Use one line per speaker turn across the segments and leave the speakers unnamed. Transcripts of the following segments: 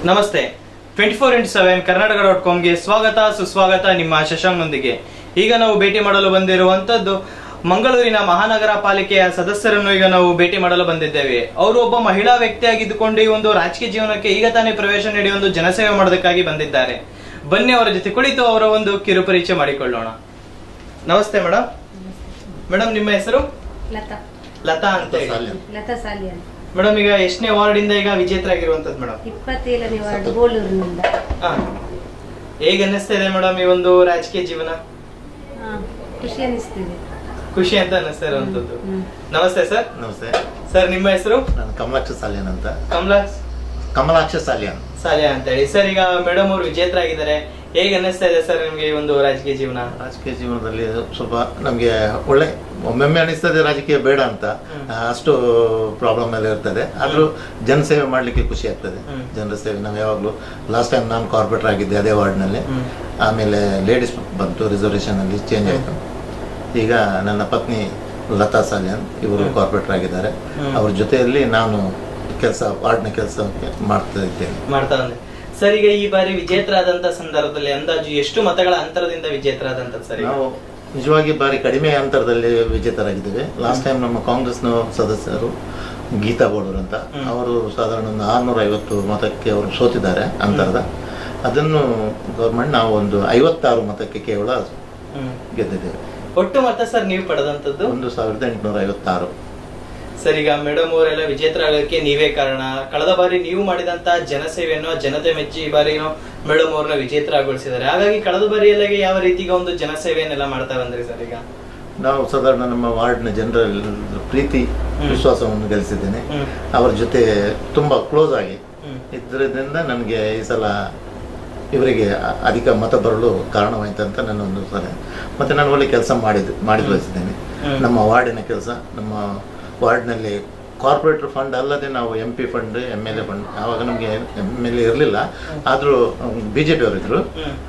ನಮಸ್ತೆ twenty four into seven Karnataka dot ಕಾಮ್ಗೆ ಸ್ವಾಗತ ಸುಸ್ವಾಗತ ನಿಮ್ಮ ಶಶಾಂಕ್ನೊಂದಿಗೆ ಈಗ ನಾವು ಭೇಟಿ ಮಾಡಲು ಬಂದಿರುವಂತದ್ದು ಮಂಗಳೂರಿನ ಮಹಾನಗರ ಪಾಲಿಕೆಯ ಸದಸ್ಯರನ್ನು ಈಗ ನಾವು ಭೇಟಿ ಮಾಡಲು ಬಂದಿದ್ದೇವೆ ಅವರು ಒಬ್ಬ ಮಹಿಳಾ ವ್ಯಕ್ತಿಯಾಗಿದ್ದುಕೊಂಡು ಈ ಒಂದು ರಾಜಕೀಯ ಜೀವನಕ್ಕೆ ಈಗ ತಾನೇ ಪ್ರವೇಶ ನೀಡಿ ಒಂದು ಜನಸೇವೆ ಮಾಡೋದಕ್ಕಾಗಿ ಬಂದಿದ್ದಾರೆ ಬನ್ನಿ ಅವರ ಜೊತೆ ಕುಳಿತು ಅವರ ಒಂದು ಕಿರುಪರಿಚಯ ಮಾಡಿಕೊಳ್ಳೋಣ ನಮಸ್ತೆ ಮೇಡಮ್ ಮೇಡಮ್ ನಿಮ್ಮ ಹೆಸರು
ಲತಾ
ಲತಾ ಅಂತ ಹೇಳಿ
ಸಾಲ್ಯನ್.
ಲತಾ ಸಾಲಿ ಅಂತ
ಮೇಡಮ್ ಈಗ ಎಷ್ಟನೇ ವಾರ್ಡ್ ಇಂದ ಈಗ ವಿಜೇತರಾಗಿರುವಂತದ್ದು ಮೇಡಮ್
ಇಪ್ಪತ್ತೇಳನೇ ವಾರ್ಡ್ ಗೋಳೂರಿನಿಂದ
ಹಾ. ಹೇಗೆ ಅನ್ನಿಸ್ತಾ ಇದೆ ಮೇಡಮ್ ಈ ಒಂದು ರಾಜಕೀಯ ಜೀವನ
ಹಾ, ಖುಷಿ ಅನಿಸ್ತಿದೆ
ಖುಷಿ ಅಂತ ಅನ್ನಿಸ್ತಾ ಇರುವಂತದ್ದು
ಹ್ಮ್.
ನಮಸ್ತೆ ಸರ್
ನಮಸ್ತೆ
ಸರ್ ನಿಮ್ಮ ಹೆಸರು
ನಾನು ಕಮಲಾಕ್ಷ ಸಾಲಿಯನ್ ಅಂತ
ಕಮಲಾ
ಕಮಲಾಕ್ಷ ಸಾಲಿಯನ್
ಸಾಲಿಯಾ ಅಂತ ಹೇಳಿ ಸರ್ ಈಗ ಮೇಡಮ್ ಅವರು ವಿಜೇತರಾಗಿದ್ದಾರೆ ಹೇಗೆ ಅನ್ನಿಸ್ತಾ ಇದೆ ಸರ್ ನಿಮ್ಗೆ ಈ ಒಂದು ರಾಜಕೀಯ ಜೀವನ
ರಾಜಕೀಯ ಜೀವನದಲ್ಲಿ ಸ್ವಲ್ಪ ನಮಗೆ ಒಳ್ಳೆ ಒಮ್ಮೊಮ್ಮೆ ಅನಿಸ್ತದೆ ರಾಜಕೀಯ ಬೇಡ ಅಂತ
ಹ್ಮ್.
ಆ, ಅಷ್ಟು ಪ್ರಾಬ್ಲಮ್ ಎಲ್ಲ ಇರ್ತದೆ ಆದ್ರೂ ಜನಸೇವೆ ಮಾಡ್ಲಿಕ್ಕೆ ಖುಷಿ ಆಗ್ತದೆ
ಹ್ಮ್.
ಜನರ ಸೇವೆ ನಾವು ಯಾವಾಗಲೂ ಲಾಸ್ಟ್ ಟೈಮ್ ನಾನು ಕಾರ್ಪೊರೇಟರ್ ಆಗಿದ್ದೆ ಅದೇ ವಾರ್ಡ್ನಲ್ಲಿ
ಹ್ಮ್.
ಆಮೇಲೆ ಲೇಡೀಸ್ ಬಂತು ರಿಸರ್ವೇಷನ್ ಅಲ್ಲಿ ಚೇಂಜ್ ಆಯಿತು ಈಗ ನನ್ನ ಪತ್ನಿ ಲತಾ ಸಾಲಿಯನ್ ಇವರು
ಹ್ಮ್.
ಕಾರ್ಪೊರೇಟರ್ ಆಗಿದ್ದಾರೆ
ಹ್ಮ್.
ಅವ್ರ ಜೊತೆಯಲ್ಲಿ ನಾನು ಕೆಲಸ ವಾರ್ಡ್ನ ಕೆಲಸ ಮಾಡ್ತಾ ಇದ್ದೇನೆ
ಮಾಡ್ತಾ ಬಂದೆ ಸರ್ ಈಗ ಈ ಬಾರಿ ವಿಜೇತರಾದಂತ ಸಂದರ್ಭದಲ್ಲಿ ಅಂದಾಜು ಎಷ್ಟು ಮತಗಳ ಅಂತರದಿಂದ ವಿಜೇತರಾದಂತ ಸರ್ ಈಗ?
ನಾವು ನಿಜವಾಗಿ ಬಾರಿ ಕಡಿಮೆ ಅಂತರದಲ್ಲಿ ವಿಜೇತರಾಗಿದ್ದೇವೆ ಲಾಸ್ಟ್ ಟೈಮ್ ನಮ್ಮ ಕಾಂಗ್ರೆಸ್ನ ಸದಸ್ಯರು ಗೀತಾ ಬೋಳೂರ್ ಅಂತ
ಹ್ಮ್.
ಅವರು ಸಾಧಾರಣ ಒಂದು ಆರ್ನೂರ ಐವತ್ತು ಮತಕ್ಕೆ ಅವರು ಸೋತಿದ್ದಾರೆ ಅಂತರದ ಅದನ್ನು ಗೌರ್ಮೆಂಟ್ ನಾವು ಒಂದು ಐವತ್ತಾರು ಮತಕ್ಕೆ ಕೇವಲ
ಹ್ಮ್.
ಗೆದ್ದಿದ್ದೇವೆ
ಒಟ್ಟು ಮತ ಸರ್ ನೀವು ಪಡೆದಂತದ್ದು
ಒಂದು ಸಾವಿರದ ಎಂಟುನೂರ ಐವತ್ತಾರು
ಸರ್ ಈಗ ಮೇಡಮ್ ಅವರೆಲ್ಲ ವಿಜೇತರಾಗಕ್ಕೆ ನೀವೇ ಕಾರಣ ಕಳೆದ ಬಾರಿ ನೀವು ಮಾಡಿದಂತ ಜನಸೇವೆಯನ್ನು ಜನತೆ ಮೆಚ್ಚಿ ಈ ಬಾರಿ ಮೇಡಮ್ ಅವ್ರನ್ನ ವಿಜೇತರಾಗೊಳಿಸಿದ್ದಾರೆ ಹಾಗಾಗಿ ಕಳೆದ ಬಾರಿ ಎಲ್ಲ ಯಾವ ರೀತಿಗೆ ಒಂದು ಜನಸೇವೆಯನ್ನೆಲ್ಲ ಮಾಡ್ತಾ ಬಂದ್ರಿ ಸರ್ ಈಗ
ನಾವು ಸಾಧಾರಣ ನಮ್ಮ ವಾರ್ಡ್ನ ಜನರ ಪ್ರೀತಿ
ಹ್ಮ್.
ವಿಶ್ವಾಸವನ್ನು ಗಳಿಸಿದ್ದೇನೆ
ಹ್ಮ್.
ಅವರ ಜೊತೆ ತುಂಬ ಕ್ಲೋಸ್ ಆಗಿ
ಹ್ಮ್.
ಇದರಿಂದ ನನಗೆ ಈ ಸಲ ಇವರಿಗೆ ಅ- ಅಧಿಕ ಮತ ಬರಲು ಕಾರಣವಾಯಿತು ಅಂತ ನನ್ನ ಒಂದು ಸಲಹೆ ಮತ್ತು ನಾನು ಒಳ್ಳೆ ಕೆಲಸ ಮಾಡಿದ್ದು ಮಾಡಿ ತೋರಿಸಿದ್ದೇನೆ
ಹ್ಮ್.
ನಮ್ಮ ವಾರ್ಡಿನ ಕೆಲಸ ನಮ್ಮ ವಾರ್ಡ್ನಲ್ಲಿ ಕಾರ್ಪೊರೇಟರ್ ಫಂಡ್ ಅಲ್ಲದೆ ನಾವು M P fund M L A fund ಆವಾಗ ನಮಗೆ ಎಮ್ ಎಲ್ ಎ ಇರಲಿಲ್ಲ ಆದರೂ ಬಿ ಜೆ ಪಿಯವರಿದ್ದರು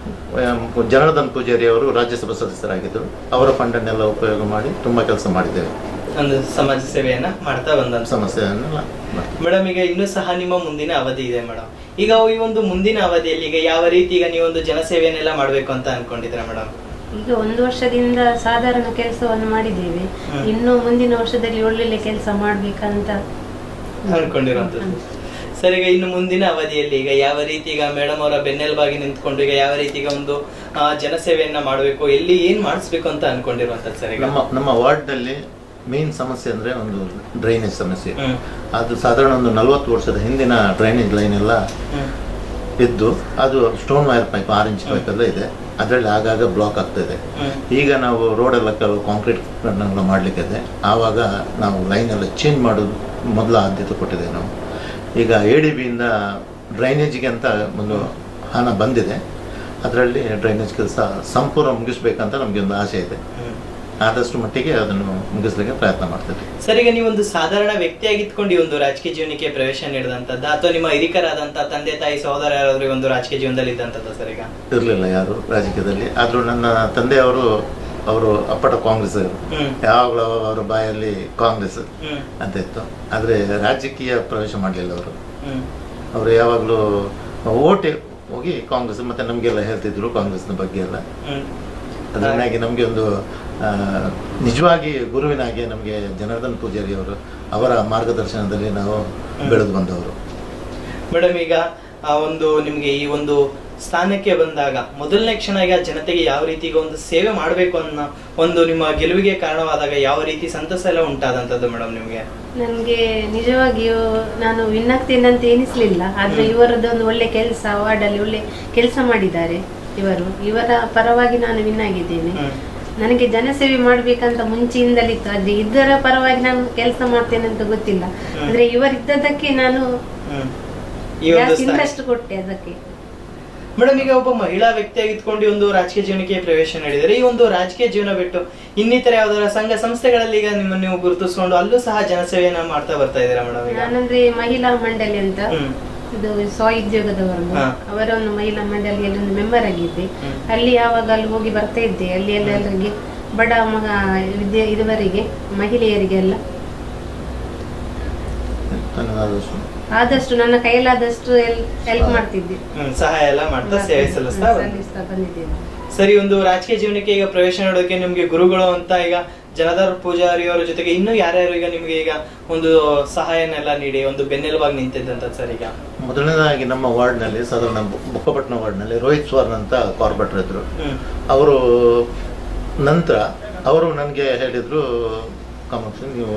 ಹ್ಮ್.
ಜನಾರ್ದನ್ ಪೂಜಾರಿ ಅವರು ರಾಜ್ಯಸಭಾ ಸದಸ್ಯರಾಗಿದ್ದರು ಅವರ ಫಂಡನ್ನೆಲ್ಲ ಉಪಯೋಗ ಮಾಡಿ ತುಂಬ ಕೆಲಸ ಮಾಡಿದ್ದೇವೆ
ಒಂದು ಸಮಾಜ ಸೇವೆಯನ್ನ ಮಾಡ್ತಾ ಬಂದಂತ
ಸಮಸ್ಯೆಯನ್ನೆಲ್ಲ ಮಾಡ್ತೇವೆ.
ಮೇಡಮ್ ಈಗ ಇನ್ನೂ ಸಹ ನಿಮ್ಮ ಮುಂದಿನ ಅವಧಿ ಇದೆ ಮೇಡಮ್ ಈಗ ಈ ಒಂದು ಮುಂದಿನ ಅವಧಿಯಲ್ಲಿ ಈಗ ಯಾವ ರೀತಿ ಈಗ ನೀವು ಒಂದು ಜನಸೇವೆಯನ್ನೆಲ್ಲ ಮಾಡ್ಬೇಕು ಅಂತ ಅನ್ಕೊಂಡಿದ್ದೀರಾ ಮೇಡಮ್
ಈಗ ಒಂದು ವರ್ಷದಿಂದ ಸಾಧಾರಣ ಕೆಲಸವನ್ನು ಮಾಡಿದ್ದೇವೆ
ಹ್ಮ್.
ಇನ್ನು ಮುಂದಿನ ವರ್ಷದಲ್ಲಿ ಒಳ್ಳೊಳ್ಳೆ ಕೆಲಸ ಮಾಡ್ಬೇಕಂತ
ಅನ್ಕೊಂಡಿರುವಂತದ್ದು ಸರ್ ಈಗ ಇನ್ನು ಮುಂದಿನ ಅವಧಿಯಲ್ಲಿ ಈಗ ಯಾವ ರೀತಿ ಈಗ ಮೇಡಮ್ ಅವರ ಬೆನ್ನೆಲುಬಾಗಿ ನಿಂತ್ಕೊಂಡು ಈಗ ಯಾವ ರೀತಿ ಈಗ ಒಂದು ಆ, ಜನಸೇವೆಯನ್ನ ಮಾಡಬೇಕು ಎಲ್ಲಿ ಏನ್ ಮಾಡಿಸ್ಬೇಕು ಅಂತ ಅನ್ಕೊಂಡಿರುವಂತದ್ದು ಸರ್ ಈಗ
ನಮ್ಮ ನಮ್ಮ ವಾರ್ಡ್ನಲ್ಲಿ ಮೇನ್ ಸಮಸ್ಯೆ ಅಂದರೆ ಒಂದು ಡ್ರೈನೇಜ್ ಸಮಸ್ಯೆ
ಹ್ಮ್.
ಅದು ಸಾಧಾರಣ ಒಂದು ನಲವತ್ತು ವರ್ಷದ ಹಿಂದಿನ ಡ್ರೈನೇಜ್ ಲೈನ್ ಎಲ್ಲ
ಹ್ಮ್.
ಇದ್ದು ಅದು ಸ್ಟೋನ್ ವೈರ್ ಪೈಪ್ ಆರು ಇಂಚ್ ಪೈಪ್ ಎಲ್ಲ ಇದೆ ಅದರಲ್ಲಿ ಆಗಾಗ ಬ್ಲಾಕ್ ಆಗ್ತದೆ
ಹ್ಮ್.
ಈಗ ನಾವು ರೋಡೆಲ್ಲ ಕೆಲವು ಕಾಂಕ್ರೀಟ್ ಎಲ್ಲ ಮಾಡಲಿಕ್ಕಿದೆ ಆವಾಗ ನಾವು ಲೈನ್ ಎಲ್ಲ ಚೇಂಜ್ ಮಾಡೋದು ಮೊದಲ ಆದ್ಯತೆ ಕೊಟ್ಟಿದ್ದೇವೆ ನಾವು ಈಗ ಎ ಡಿ ಬಿಯಿಂದ ಡ್ರೈನೇಜ್ಗೆ ಅಂತ ಒಂದು ಹಣ ಬಂದಿದೆ ಅದರಲ್ಲಿ ಡ್ರೈನೇಜ್ ಕೆಲಸ ಸಂಪೂರ್ಣ ಮುಗಿಸ್ಬೇಕಂತ ನಮಗೆ ಒಂದು ಆಸೆ ಇದೆ
ಹ್ಮ್.
ಆದಷ್ಟು ಮಟ್ಟಿಗೆ ಅದನ್ನು ಮುಗಿಸ್ಲಿಕ್ಕೆ ಪ್ರಯತ್ನ ಮಾಡ್ತೇವೆ
ಸರ್ ಈಗ ನೀವೊಂದು ಸಾಧಾರಣ ವ್ಯಕ್ತಿಯಾಗಿತ್ಕೊಂಡು ಈ ಒಂದು ರಾಜಕೀಯ ಜೀವನಕ್ಕೆ ಪ್ರವೇಶ ನೀಡಿದಂತದ್ದ ಅಥವಾ ನಿಮ್ಮ ಹಿರಿಕರಾದಂತ ತಂದೆ ತಾಯಿ ಸಹೋದರ ಯಾರಾದ್ರೂ ಈ ಒಂದು ರಾಜಕೀಯ ಜೀವನದಲ್ಲಿ ಇದ್ದಂತದ್ದ ಸರ್ ಈಗ
ಇರಲಿಲ್ಲ ಯಾರು ರಾಜಕೀಯದಲ್ಲಿ ಆದರೂ ನನ್ನ ತಂದೆಯವರು ಅವರು ಅಪ್ಪಟ ಕಾಂಗ್ರೆಸ್
ಹ್ಮ್.
ಯಾವಾಗಲೂ ಅವರ ಬಾಯಲ್ಲಿ ಕಾಂಗ್ರೆಸ್
ಹ್ಮ್.
ಅಂತ ಇತ್ತು ಆದರೆ ರಾಜಕೀಯ ಪ್ರವೇಶ ಮಾಡಲಿಲ್ಲ ಅವರು
ಹ್ಮ್.
ಅವರು ಯಾವಾಗಲೂ ಓಟೆ ಹೋಗಿ ಕಾಂಗ್ರೆಸ್ ಮತ್ತೆ ನಮಗೆಲ್ಲ ಹೇಳ್ತಿದ್ರು ಕಾಂಗ್ರೆಸ್ನ ಬಗ್ಗೆ ಎಲ್ಲ
ಹ್ಮ್.
ಅದರಿಂದಾಗಿ ನಮಗೆ ಒಂದು ಆ, ನಿಜವಾಗಿ ಗುರುವಿನಾಗೆ ನಮಗೆ ಜನಾರ್ದನ್ ಪೂಜಾರಿ ಅವರು ಅವರ ಮಾರ್ಗದರ್ಶನದಲ್ಲಿ ನಾವು ಬೆಳೆದು ಬಂದವರು
ಮೇಡಮ್ ಈಗ ಆ ಒಂದು ನಿಮ್ಗೆ ಈ ಒಂದು ಸ್ಥಾನಕ್ಕೆ ಬಂದಾಗ ಮೊದಲನೇ ಕ್ಷಣ ಈಗ ಜನತೆಗೆ ಯಾವ ರೀತಿ ಈಗ ಒಂದು ಸೇವೆ ಮಾಡಬೇಕು ಅನ್ನೋ ಒಂದು ನಿಮ್ಮ ಗೆಲುವಿಗೆ ಕಾರಣವಾದಾಗ ಯಾವ ರೀತಿ ಸಂತಸ ಎಲ್ಲ ಉಂಟಾದಂತದ್ದು ಮೇಡಮ್ ನಿಮ್ಗೆ
ನನಗೆ ನಿಜವಾಗಿಯೂ ನಾನು ವಿನ್ ಆಗ್ತೇನೆ ಅಂತ ಎನಿಸ್ಲಿಲ್ಲ ಆದ್ರೆ
ಹ್ಮ್.
ಇವರದ್ದು ಒಂದು ಒಳ್ಳೆ ಕೆಲಸ ವಾರ್ಡಲ್ಲಿ ಒಳ್ಳೆ ಕೆಲಸ ಮಾಡಿದ್ದಾರೆ ಇವರು ಇವರ ಪರವಾಗಿ ನಾನು ವಿನ್ ಆಗಿದ್ದೇನೆ
ಹ್ಮ್.
ನನಗೆ ಜನಸೇವೆ ಮಾಡ್ಬೇಕಂತ ಮುಂಚೆಯಿಂದಲಿತ್ತು ಆದ್ರೆ ಇದರ ಪರವಾಗಿ ನಾನು ಕೆಲಸ ಮಾಡ್ತೇನೆ ಅಂತ ಗೊತ್ತಿಲ್ಲ
ಹ್ಮ್.
ಅಂದ್ರೆ ಇವರಿದ್ದದಕ್ಕೆ ನಾನು
ಹ್ಮ್. ಈ ಒಂದು
ಜಾಸ್ತಿ
ಸ್ಥಾನ-
ಇಂಟ್ರೆಸ್ಟ್ ಕೊಟ್ಟೆ ಅದಕ್ಕೆ
ಮೇಡಮ್ ಈಗ ಒಬ್ಬ ಮಹಿಳಾ ವ್ಯಕ್ತಿಯಾಗಿತ್ಕೊಂಡು ಈ ಒಂದು ರಾಜಕೀಯ ಜೀವನಕ್ಕೆ ಪ್ರವೇಶ ನೀಡಿದರೆ ಈ ಒಂದು ರಾಜಕೀಯ ಜೀವನ ಬಿಟ್ಟು ಇನ್ನಿತರ ಯಾವ್ದಾರ ಸಂಘ ಸಂಸ್ಥೆಗಳಲ್ಲಿ ಈಗ ನಿಮ್ಮನ್ನು ನೀವು ಗುರುತಿಸ್ಕೊಂಡು ಅಲ್ಲೂ ಸಹ ಜನಸೇವೆಯನ್ನ ಮಾಡ್ತಾ ಬರ್ತಾ ಇದ್ದೀರಾ ಮೇಡಮ್ ಈಗ
ನಾನಂದ್ರೆ ಮಹಿಳಾ ಮಂಡಳಿ ಅಂತ
ಹ್ಮ್.
ಇದು ಸ್ವಉದ್ಯೋಗದವರನ್ನು
ಹಾ.
ಅವರ ಒಂದು ಮಹಿಳಾ ಮಂಡಳಿಯಲ್ಲಿ ಒಂದು ಮೆಂಬರ್ ಆಗಿದ್ದೆ
ಹ್ಮ್.
ಅಲ್ಲಿ ಯಾವಾಗ ಅಲ್ಲಿ ಹೋಗಿ ಬರ್ತಾ ಇದ್ದೆ ಅಲ್ಲಿ ಎಲ್ಲ ಎಲ್ಲರಿಗೆ ಬಡ ಮಗ ವಿದ್ಯೆ ಇದುವರೆಗೆ ಮಹಿಳೆಯರಿಗೆಲ್ಲ
ನಾನು ನನ್ನದಾದಷ್ಟು
ಆದಷ್ಟು ನನ್ನ ಕೈಲಾದಷ್ಟು ಹೆಲ್ಪ್ ಮಾಡ್ತಿದ್ದೆ
ಹ್ಮ್, ಸಹಾಯ ಎಲ್ಲ ಮಾಡ್ತಾ ಸೇವೆ ಸಲ್ಲಿಸ್ತಾ ಬಂದ್ರಿ.
ಸಲ್ಲಿಸ್ತಾ ಬಂದಿದ್ದೇನೆ
ಸರಿ ಒಂದು ರಾಜಕೀಯ ಜೀವನಕ್ಕೆ ಈಗ ಪ್ರವೇಶ ಮಾಡೋದಕ್ಕೆ ನಿಮ್ಗೆ ಗುರುಗಳು ಅಂತ ಈಗ ಜನಾರ್ದನ್ ಪೂಜಾರಿ ಅವರ ಜೊತೆಗೆ ಇನ್ನೂ ಯಾರ್ಯಾರು ಈಗ ನಿಮ್ಗೆ ಈಗ ಒಂದು ಸಹಾಯನೆಲ್ಲ ನೀಡಿ ಒಂದು ಬೆನ್ನೆಲುಬಾಗಿ ನಿಂತಿದ್ದಂತ ಸರ್ ಈಗ
ಮೊದಲನೇದಾಗಿ ನಮ್ಮ ವಾರ್ಡ್ನಲ್ಲಿ ಸಾಧಾರಣ ಬು- ಬುಕ್ಕಪಟ್ಟಣ ವಾರ್ಡ್ನಲ್ಲಿ ರೋಹಿತ್ ಸ್ವರ್ಣ ಅಂತ ಕಾರ್ಪೊರೇಟರ್ ಇದ್ರು
ಹ್ಮ್
ಅವರು ನಂತರ ಅವರು ನನಗೆ ಹೇಳಿದರು ಕಮಕ್ಷ ನೀವು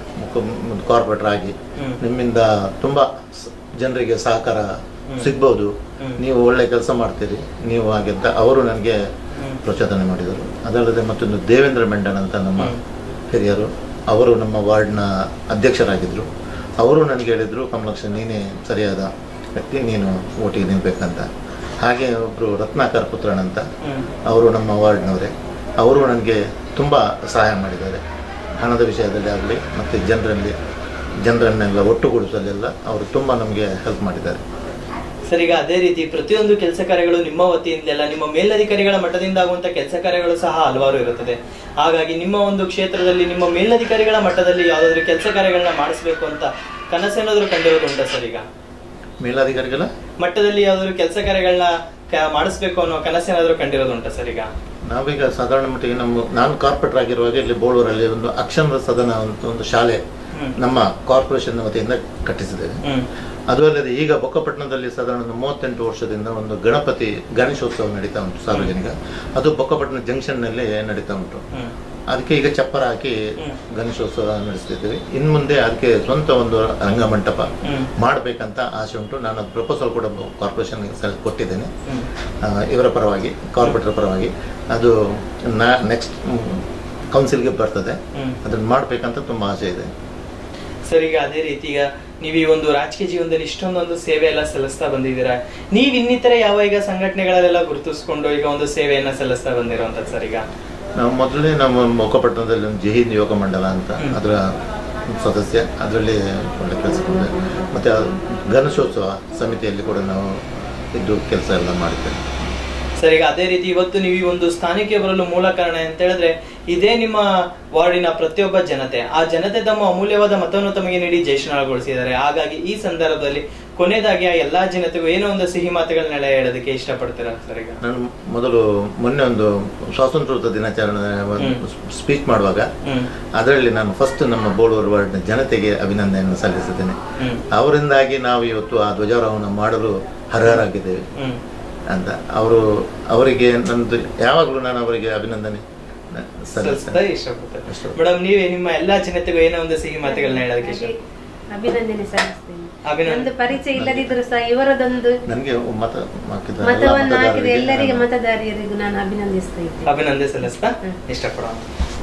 ಕಾರ್ಪೊರೇಟರ್ ಆಗಿ
ಹ್ಮ್.
ನಿಮ್ಮಿಂದ ತುಂಬ ಸ- ಜನರಿಗೆ ಸಹಕಾರ
ಹ್ಮ್.
ಸಿಗ್ಬೋದು
ಹ್ಮ್.
ನೀವು ಒಳ್ಳೆ ಕೆಲಸ ಮಾಡ್ತೀರಿ ನೀವು ಹಾಗೆ ಅಂತ ಅವರು ನನಗೆ
ಹ್ಮ್.
ಪ್ರಚೋದನೆ ಮಾಡಿದರು ಅದಲ್ಲದೆ ಮತ್ತೊಂದು ದೇವೇಂದ್ರ ಮೆಂಡನ್ ಅಂತ ನಮ್ಮ
ಹ್ಮ್.
ಹಿರಿಯರು ಅವರು ನಮ್ಮ ವಾರ್ಡ್ನ ಅಧ್ಯಕ್ಷರಾಗಿದ್ದರು ಅವರು ನನಗೆ ಹೇಳಿದರು ಕಮಲಕ್ಷ ನೀನೇ ಸರಿಯಾದ ವ್ಯಕ್ತಿ ನೀನು ಓಟಿಗೆ ನಿಲ್ಬೇಕಂತ ಹಾಗೆ ಒಬ್ಬರು ರತ್ನಾಕರ್ ಪುತ್ರನ್ ಅಂತ
ಹ್ಮ್
ಅವರು ನಮ್ಮ ವಾರ್ಡ್ನವರೇ ಅವರು ನನಗೆ ತುಂಬ ಸಹಾಯ ಮಾಡಿದ್ದಾರೆ ಹಣದ ವಿಷಯದಲ್ಲಿ ಆಗಲಿ ಮತ್ತು ಜನರಲ್ಲಿ ಜನರನ್ನೆಲ್ಲ ಒಟ್ಟುಗೂಡಿಸಲೆಲ್ಲ ಅವರು ತುಂಬ ನಮಗೆ ಹೆಲ್ಪ್ ಮಾಡಿದ್ದಾರೆ
ಸರ್ ಈಗ ಅದೇ ರೀತಿ ಪ್ರತಿಯೊಂದು ಕೆಲಸ ಕಾರ್ಯಗಳು ನಿಮ್ಮ ವತಿಯಿಂದಲೆಲ್ಲ ನಿಮ್ಮ ಮೇಲಧಿಕಾರಿಗಳ ಮಟ್ಟದಿಂದ ಆಗುವಂತ ಕೆಲಸ ಕಾರ್ಯಗಳು ಸಹ ಹಲವಾರು ಇರುತ್ತದೆ ಹಾಗಾಗಿ ನಿಮ್ಮ ಒಂದು ಕ್ಷೇತ್ರದಲ್ಲಿ ನಿಮ್ಮ ಮೇಲಧಿಕಾರಿಗಳ ಮಟ್ಟದಲ್ಲಿ ಯಾವ್ದಾದ್ರು ಕೆಲಸ ಕಾರ್ಯಗಳನ್ನ ಮಾಡಿಸ್ಬೇಕು ಅಂತ ಕನಸೇನಾದ್ರೂ ಕಂಡಿರೋದುಂಟಾ ಸರ್ ಈಗ
ಮೇಲಾಧಿಕಾರಿಗಳ
ಮಟ್ಟದಲ್ಲಿ ಯಾವ್ದಾದ್ರು ಕೆಲಸ ಕಾರ್ಯಗಳನ್ನ ಕ- ಮಾಡಿಸ್ಬೇಕು ಅನ್ನೋ ಕನಸೇನಾದ್ರೂ ಕಂಡಿರೋದುಂಟಾ ಸರ್ ಈಗ
ನಾವೀಗ ಸಾಧಾರಣ ಮಟ್ಟಿಗೆ ನಮ್ಮ ನಾನು ಕಾರ್ಪೊರೇಟರ್ ಆಗಿರುವಾಗ ಇಲ್ಲಿ ಬೋಳೂರಲ್ಲಿ ಒಂದು ಅಕ್ಷರ ಸದನ ಅಂತ ಒಂದು ಶಾಲೆ
ಹ್ಮ್.
ನಮ್ಮ ಕಾರ್ಪೊರೇಷನ್ ವತಿಯಿಂದ ಕಟ್ಟಿಸಿದ್ದೇವೆ
ಹ್ಮ್
ಅದು ಅಲ್ಲದೆ ಈಗ ಬೊಕ್ಕಪಟ್ಟಣದಲ್ಲಿ ಸಾಧಾರಣ ಒಂದು ಮೂವತ್ತೆಂಟು ವರ್ಷದಿಂದ ಒಂದು ಗಣಪತಿ ಗಣೇಶೋತ್ಸವ ನಡೀತಾ ಉಂಟು ಸಾರ್ವಜನಿಕ ಅದು ಬೊಕ್ಕಪಟ್ಟಣ ಜಂಕ್ಷನ್ನಲ್ಲಿ ನಡೀತಾ ಉಂಟು
ಹ್ಮ್
ಅದಕ್ಕೆ ಈಗ ಚಪ್ಪರ ಹಾಕಿ
ಹ್ಮ್.
ಗಣೇಶೋತ್ಸವ ನಡೆಸ್ತಿದ್ದೀವಿ ಇನ್ನು ಮುಂದೆ ಅದಕ್ಕೆ ಸ್ವಂತ ಒಂದು ರಂಗಮಂಟಪ
ಹ್ಮ್.
ಮಾಡಬೇಕಂತ ಆಸೆ ಉಂಟು ನಾನು ಪ್ರಪೋಸಲ್ ಕೂಡ ಕಾರ್ಪೊರೇಷನ್ಗೆ ಸಲ್ ಕೊಟ್ಟಿದ್ದೇನೆ
ಹ್ಮ್
ಆ, ಇವರ ಪರವಾಗಿ ಕಾರ್ಪೊರೇಟರ್ ಪರವಾಗಿ ಅದು ನಾ ನೆಕ್ಸ್ಟ್ ಕೌನ್ಸಿಲ್ಗೆ ಬರ್ತದೆ
ಹ್ಮ್.
ಅದನ್ನು ಮಾಡಬೇಕಂತ ತುಂಬ ಆಸೆ ಇದೆ
ಸರ್ ಈಗ ಅದೇ ರೀತಿ ಈಗ ನೀವು ಈ ಒಂದು ರಾಜಕೀಯ ಜೀವನದಲ್ಲಿ ಇಷ್ಟೊಂದೊಂದು ಸೇವೆ ಎಲ್ಲ ಸಲ್ಲಿಸ್ತಾ ಬಂದಿದ್ದೀರಾ ನೀವ್ ಇನ್ನಿತರ ಯಾವ ಈಗ ಸಂಘಟನೆಗಳಲ್ಲೆಲ್ಲ ಗುರುತಿಸ್ಕೊಂಡು ಈಗ ಒಂದು ಸೇವೆಯನ್ನ ಸಲ್ಲಿಸ್ತಾ ಬಂದಿರುವಂತದ್ದು ಸರ್ ಈಗ
ನಾವು ಮೊದಲೇ ನಮ್ಮ ಮೊಕ್ಕಪಟ್ಟಣದಲ್ಲಿ ಒಂದು ಜಹೀದ್ ಯೋಗ ಮಂಡಲ ಅಂತ
ಹ್ಮ್.
ಅದರ ಸದಸ್ಯ ಅದರಲ್ಲಿ ಒಳ್ಳೆ ಕೆಲಸ ಮಾಡಿದೆ ಮತ್ತು ಆ ಗಣೇಶೋತ್ಸವ ಸಮಿತಿಯಲ್ಲಿ ಕೂಡ ನಾವು ಇದ್ದು ಕೆಲಸ ಎಲ್ಲ ಮಾಡಿದ್ದೇವೆ
ಸರ್ ಈಗ ಅದೇ ರೀತಿ ಇವತ್ತು ನೀವು ಈ ಒಂದು ಸ್ಥಾನಕ್ಕೆ ಬರಲು ಮೂಲ ಕಾರಣ ಅಂತ ಹೇಳಿದ್ರೆ ಇದೇ ನಿಮ್ಮ ವಾರ್ಡಿನ ಪ್ರತಿಯೊಬ್ಬ ಜನತೆ ಆ ಜನತೆ ತಮ್ಮ ಅಮೂಲ್ಯವಾದ ಮತವನ್ನು ತಮಗೆ ನೀಡಿ ಜಯಶನಾಳಗೊಳಿಸಿದ್ದಾರೆ ಹಾಗಾಗಿ ಈ ಸಂದರ್ಭದಲ್ಲಿ ಕೊನೆಯದಾಗಿ ಆ ಎಲ್ಲಾ ಜನತೆಗೂ ಏನೋ ಒಂದು ಸಿಹಿ ಮಾತುಗಳನ್ನೆಲ್ಲ ಹೇಳೋದಕ್ಕೆ ಇಷ್ಟಪಡ್ತೀರಾ ಸರ್ ಈಗ
ನಾನು ಮೊದಲು ಮೊನ್ನೆ ಒಂದು ಸ್ವಾತಂತ್ರ್ಯೋತ್ಸವ ದಿನಾಚರಣೆ
ಹ್ಮ್.
ಸ್ಪೀಚ್ ಮಾಡುವಾಗ
ಹ್ಮ್
ಅದರಲ್ಲಿ ನಾನು ಫಸ್ಟ್ ನಮ್ಮ ಬೋಳೂರು ವಾರ್ಡ್ನ ಜನತೆಗೆ ಅಭಿನಂದನೆಯನ್ನು ಸಲ್ಲಿಸಿದ್ದೇನೆ
ಹ್ಮ್
ಅವರಿಂದಾಗಿ ನಾವು ಇವತ್ತು ಆ ಧ್ವಜಾರೋಹಣ ಮಾಡಲು ಅರ್ಹರಾಗಿದ್ದೇವೆ
ಹ್ಮ್
ಅಂತ ಅವರು ಅವರಿಗೆ ನಂದು ಯಾವಾಗಲೂ ನಾನು ಅವರಿಗೆ ಅಭಿನಂದನೆ
ಸಲ್ಲಿಸ್ತಾ
ಸಲ್ಲಿಸ್ತೇನೆ
ಇಷ್ಟಪಡ್ತಾರೆ
ಇಷ್ಟಪಡ್ತೇನೆ.
ಮೇಡಮ್ ನೀವೇ ನಿಮ್ಮ ಎಲ್ಲಾ ಜನತೆಗೂ ಏನೋ ಒಂದು ಸಿಹಿ ಮಾತುಗಳನ್ನ ಹೇಳೋದಕ್ಕೆ ಇಷ್ಟ
ಹಾಗೆ ಅಭಿನಂದನೆ ಸಲ್ಲಿಸ್ತೇನೆ
ಅಭಿನಂದನೆ.
ನಂದು ಪರಿಚಯ ಇಲ್ಲದಿದ್ರು ಸಹ ಇವರದೊಂದು
ನನಗೆ ಮತ ಹಾಕಿದ ಎಲ್ಲ
ಮತವನ್ನು ಹಾಕಿದ
ಮತದಾರರಿಗೆ
ಎಲ್ಲರಿಗೆ
ನಾನು-
ಮತದಾರರಿಗೂ ನಾನು ಅಭಿನಂದಿಸ್ತಾ ಇದ್ದೇನೆ
ಅಭಿನಂದನೆ ಸಲ್ಲಿಸ್ತಾ
ಹ್ಮ್.
ಇಷ್ಟಪಡೋಣ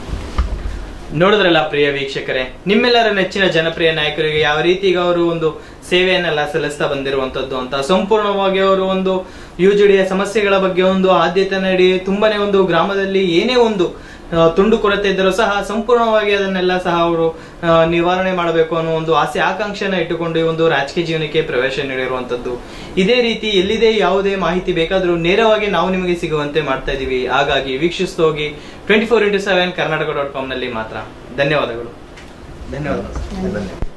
ನೋಡಿದ್ರಲ್ಲ ಪ್ರಿಯ ವೀಕ್ಷಕರೇ ನಿಮ್ಮೆಲ್ಲರ ನೆಚ್ಚಿನ ಜನಪ್ರಿಯ ನಾಯಕರಿಗೆ ಯಾವ ರೀತಿ ಈಗ ಅವರು ಒಂದು ಸೇವೆಯನ್ನೆಲ್ಲ ಸಲ್ಲಿಸ್ತಾ ಬಂದಿರುವಂತದ್ದು ಅಂತ ಸಂಪೂರ್ಣವಾಗಿ ಅವರು ಒಂದು ಯುಜಿಡಿಯ ಸಮಸ್ಯೆಗಳ ಬಗ್ಗೆ ಒಂದು ಆದ್ಯತೆ ನೀಡಿ ತುಂಬಾನೇ ಒಂದು ಗ್ರಾಮದಲ್ಲಿ ಏನೇ ಒಂದು ಆ, ತುಂಡು ಕೊರತೆ ಇದ್ದರೂ ಸಹ ಸಂಪೂರ್ಣವಾಗಿ ಅದನ್ನೆಲ್ಲ ಸಹ ಅವರು ಆ, ನಿವಾರಣೆ ಮಾಡಬೇಕು ಅನ್ನೋ ಒಂದು ಆಸೆ ಆಕಾಂಕ್ಷೆನ ಇಟ್ಟುಕೊಂಡು ಈ ಒಂದು ರಾಜಕೀಯ ಜೀವನಕ್ಕೆ ಪ್ರವೇಶ ನೀಡಿರುವಂತದ್ದು ಇದೇ ರೀತಿ ಎಲ್ಲಿದೆ ಯಾವುದೇ ಮಾಹಿತಿ ಬೇಕಾದರೂ ನೇರವಾಗಿ ನಾವು ನಿಮಗೆ ಸಿಗುವಂತೆ ಮಾಡ್ತಾ ಇದೀವಿ ಹಾಗಾಗಿ ವೀಕ್ಷಿಸ್ತಾ ಹೋಗಿ twenty four into seven Karnataka dot com ನಲ್ಲಿ ಮಾತ್ರ ಧನ್ಯವಾದಗಳು ಧನ್ಯವಾದಗಳು
ಧನ್ಯವಾದ